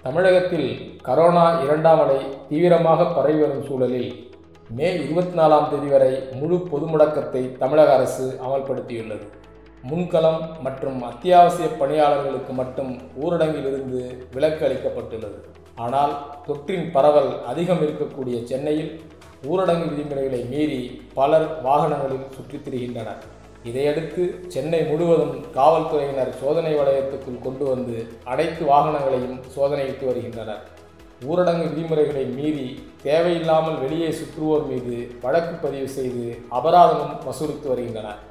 தமிழகத்தில் கரோனா இரண்டாம் அலை தீவிரமாக பரவி வரும் சூழலில் மே இருபத்தி நாலாம் தேதி வரை முழு பொது முடக்கத்தை தமிழக அரசு அமல்படுத்தியுள்ளது முன்களம் மற்றும் அத்தியாவசிய பணியாளர்களுக்கு மட்டும் ஊரடங்கிலிருந்து விலக்கு அளிக்கப்பட்டுள்ளது ஆனால் தொற்றின் பரவல் அதிகம் இருக்கக்கூடிய சென்னையில் ஊரடங்கு விதிமுறைகளை மீறி பலர் வாகனங்களில் சுற்றித் திரிகின்றனர் இதையடுத்து சென்னை முழுவதும் காவல்துறையினர் சோதனை வளையத்துக்குள் கொண்டு வந்து அனைத்து வாகனங்களையும் சோதனையிட்டு வருகின்றனர் ஊரடங்கு விதிமுறைகளை மீறி தேவையில்லாமல் வெளியே சுற்றுவோர் மீது வழக்கு பதிவு செய்து அபராதமும் வசூலித்து வருகின்றனர்